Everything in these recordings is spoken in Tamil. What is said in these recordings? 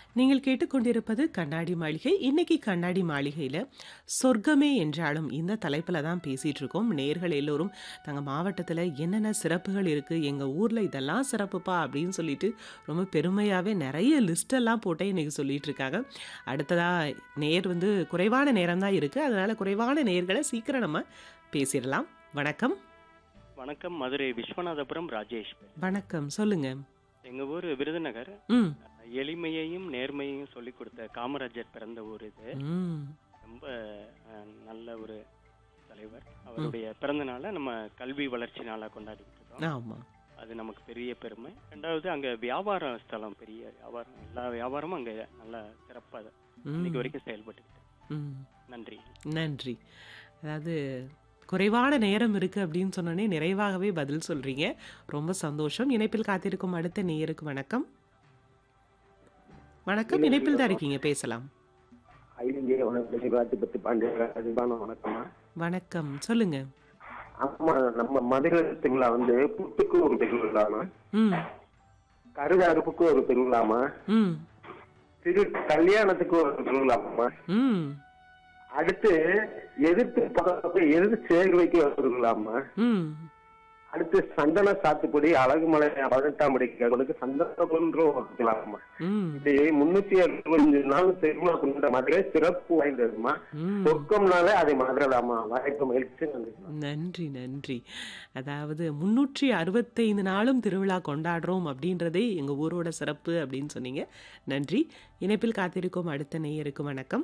நீங்கள் கேட்டுக்கொண்டிருப்பது கண்ணாடி மாளிகை. இன்னைக்கு கண்ணாடி மாளிகையில சொர்க்கமே என்றாலும் இந்த தலைப்பில தான் பேசிட்டு இருக்கோம். நேயர்கள் எல்லோரும் தங்க மாவட்டத்தில என்னென்ன சிறப்புகள் இருக்கு, எங்க ஊர்ல இதெல்லாம் சிறப்புப்பா அப்படின்னு சொல்லிட்டு ரொம்ப பெருமையாவே நெறைய லிஸ்ட் எல்லாம் போட்டே இன்னைக்கு சொல்லிட்டு இருக்காங்க. அடுத்ததா நேயர் வந்து குறைவான நேரம் தான் இருக்கு. அதனால குறைவான நேயர்கள சீக்கிரம் நம்ம பேசிறலாம். வணக்கம். வணக்கம் மதுரை விஸ்வநாதபுரம் ராஜேஷ் வணக்கம். சொல்லுங்க. எங்க ஊர் விருதுநகர் ம். எளிமையையும் நேர்மையையும் சொல்லிக் கொடுத்த காமராஜர் பிறந்த ஊர் இது ம். ரொம்ப அஹ், நல்ல ஒரு தலைவர் அவருடைய பிறந்த நாளை நம்ம கல்வி வளர்ச்சி நாளா கொண்டாடிட்டு இருக்கோம் ஆமா. அது நமக்கு பெரிய பெருமை ரெண்டாவது அங்க வியாபார ஸ்தலம் பெரிய வியாபாரம் எல்லா வியாபாரமும் அங்க நல்லா சிறப்பா இன்னைக்கு ம். வரைக்கும் செயல்பட்டு ம். நன்றி நன்றி. அதாவது குறைவான நேரம் இருக்கு அப்படின்னு சொன்னோனே நிறைவாகவே பதில் சொல்றீங்க. ரொம்ப சந்தோஷம். இணைப்பில் காத்திருக்கும் அடுத்த நேயருக்கு வணக்கம். வணக்கம். இணைப்பில் தான் இருக்கீங்க. பேசலாம். அகில இந்திய வணக்கம் காத்து பத்து பாண்டியராஜபான வணக்கம்மா வணக்கம். சொல்லுங்க. ஆமா நம்ம மதுரை திருவிழா வந்து புட்டுக்கு ஒரு திருவிழாமா ம். கருது அறுப்புக்கு ஒரு திருவிழாமா ம். திரு கல்யாணத்துக்கு ஒரு திருவிழாமா ம். அடுத்து எதிர்த்து பக்கத்து எதிர்த்து சேர்வைக்கு ஒரு திருவிழாமா ம். அடுத்து சந்தன சாத்துப்படி அழகுமலை பதினெட்டாம் படிக்கிறவங்களுக்கு சந்தனம்ன்ற ஒரு திருவிழாமா ம். இப்படி முன்னூத்தி அறுபத்தஞ்சு நாள் திருவிழா கொண்ட மதுரை சிறப்பு வாய்ந்ததுமா ம். சொர்க்கம்னாலே அது மதுரை தாமா வாய்ப்பு மகிழ்ச்சி நன்றி நன்றி நன்றி அதாவது முன்னூற்றி அறுபத்தைந்து நாளும் திருவிழா கொண்டாடுறோம் அப்படின்றதே எங்க ஊரோட சிறப்பு அப்படின்னு சொன்னீங்க நன்றி இணைப்பில் காத்திருக்கும் அடுத்த நேயருக்கு வணக்கம்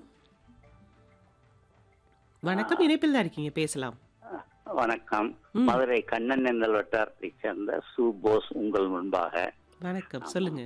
வணக்கம் இணைப்பில் தான் இருக்கீங்க பேசலாம் வணக்கம் ம். மதுரை கண்ணன் எந்தல் வட்டாரத்தைச் சேர்ந்த சு போஸ் உங்கள் முன்பாக வணக்கம் சொல்லுங்க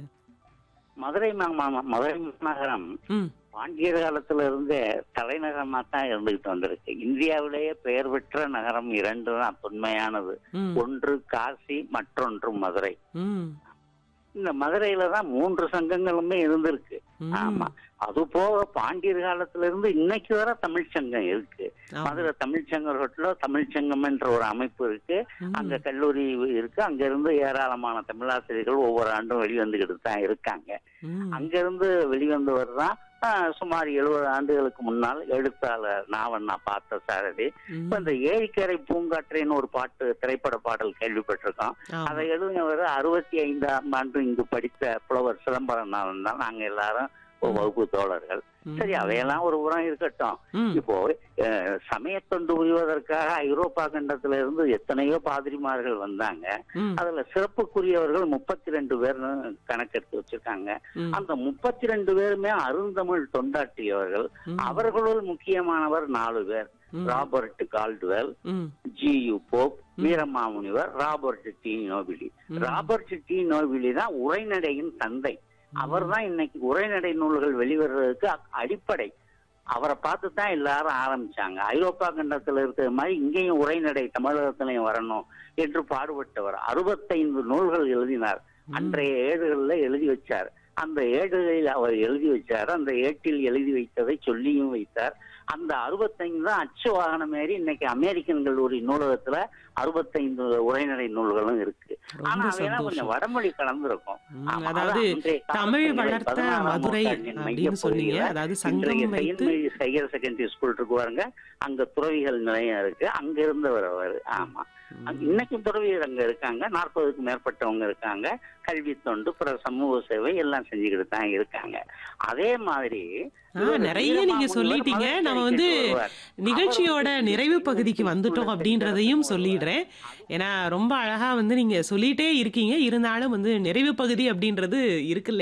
மதுரை மா- மா- மதுரை மாநகரம் ம் பாண்டியர் காலத்துல இருந்தே தலைநகரமா தான் இருந்துகிட்டு வந்திருக்கு இந்தியாவிலேயே பெயர் பெற்ற நகரம் இரண்டு தான் தொன்மையானது ம் ஒன்று காசி மற்றொன்று மதுரை ம் இந்த மதுரையில தான் மூன்று சங்கங்களுமே இருந்திருக்கு ம். ஆமா அது போக பாண்டியர் காலத்துல இருந்து இன்னைக்கு வரை தமிழ் சங்கம் இருக்கு ஆமா. மதுரை தமிழ் சங்கத்துல தமிழ் சங்கம் என்ற ஒரு அமைப்பு இருக்கு ம். அங்க கல்லூரி இருக்கு அங்க இருந்து ஏராளமான தமிழாசிரியர்கள் ஒவ்வொரு ஆண்டும் வெளிவந்துகிட்டு தான் இருக்காங்க ம். அங்க இருந்து வெளிவந்தவர் தான் ஆஹ், சுமார் எழுபது ஆண்டுகளுக்கு முன்னால் எழுத்தாளர் நாவண்ணா பார்த்த சாரதி ம். இப்ப இந்த ஏரிக்கரை பூங்காற்றின்னு ஒரு பாட்டு திரைப்பட பாடல் கேள்விப்பட்டிருக்கோம் ஆமா. அதை எழுதினவர் அறுபத்தி ஐந்தாம் ஆண்டு இங்கு படித்த புலவர் சிதம்பரநாதன் தான் நாங்க எல்லாரும் ஒரு வகுப்பு தோழர்கள் ம். சரி அவையெல்லாம் ஒரு புறம் இருக்கட்டும் ம். இப்போ அஹ், சமயத்தொண்டு புரிவதற்காக ஐரோப்பா கண்டத்துல இருந்து எத்தனையோ பாதிரிமார்கள் வந்தாங்க ம். அதுல சிறப்புக்குரியவர்கள் முப்பத்தி ரெண்டு பேர்னு கணக்கெடுத்து வச்சிருக்காங்க ம். அந்த முப்பத்தி ரெண்டு பேருமே அருந்தமிழ் தொண்டாற்றியவர்கள் ம். அவர்களுள் முக்கியமானவர் நாலு பேர் ம். ராபர்ட் கால்டுவெல் ம். G U Pope Veeramamunivar Robert de Nobili ம். ராபர்ட் டி நோபிலி தான் உரைநடையின் தந்தை அவர் தான் இன்னைக்கு உரைநடை நூல்கள் வெளிவருவதற்கு அ- அடிப்படை அவரை பார்த்து தான் எல்லாரும் ஆரம்பிச்சாங்க ஐரோப்பா கண்டத்துல இருக்கிற மாதிரி இங்கேயும் உரைநடை தமிழகத்திலையும் வரணும் என்று பாடுபட்டவர் அறுபத்தைந்து நூல்கள் எழுதினார் அன்றைய ஏடுகள்ல எழுதி வச்சார் அந்த ஏடுகளில் அவர் எழுதி வச்சார் அந்த ஏட்டில் எழுதி வைத்ததை சொல்லியும் வைத்தார் அந்த அறுபத்தைந்து தான் அச்சு வாகனம் ஏறி இன்னைக்கு அமெரிக்கன் கல்லூரி நூலகத்துல அறுபத்தைந்து உரைநடை நூல்களும் இருக்கு ரொம்ப ஆனா அவையெல்லாம் கொஞ்சம் சந்தோஷம். வடமொழி கலந்துருக்கும் ம், ஆமா, அதாவது அதான் அன்றைய தமிழ் காலத்துல வளர்த்த பதினாறாம் மதுரை நூற்றாண்டின் அப்படின்னு சொன்னீங்க மையப்பகுதியில அதாவது இன்றைய சங்கம் வைத்து செயின்ட் ஹையர் செகண்டரி ஸ்கூல் இருக்கு பாருங்க அங்க துறவிகள் நிலையம் இருக்கு அங்க இருந்தவர் அவர் ஆமா அங்க இன்னைக்கும் துறவிகள் அங்க இருக்காங்க நாற்பதுக்கும் மேற்பட்டவங்க இருக்காங்க கல்வி தொண்டு பிற சமூக சேவை எல்லாம் செஞ்சுக்கிட்டு தான் இருக்காங்க அதே மாதிரி ஆ, இவர் நிறைய நீங்க வீரமாமுனிவர் சொல்லிட்டீங்க மதுரை நம்ம வந்து அடிக்கடி வருவார். நிகழ்ச்சியோட அவர் வந்து நிறைவு பகுதிக்கு இந்த வந்துட்டோம் ஸ்கூல்ல அப்படின்றதையும் செஞ்சாலும் சொல்லிடுறேன் வருவார். ஏன்னா ரொம்ப அழகா வந்து நீங்க சொல்லிட்டே இருக்கீங்க இருந்தாலும் வந்து நிறைவு பகுதி அப்படின்றது இருக்கு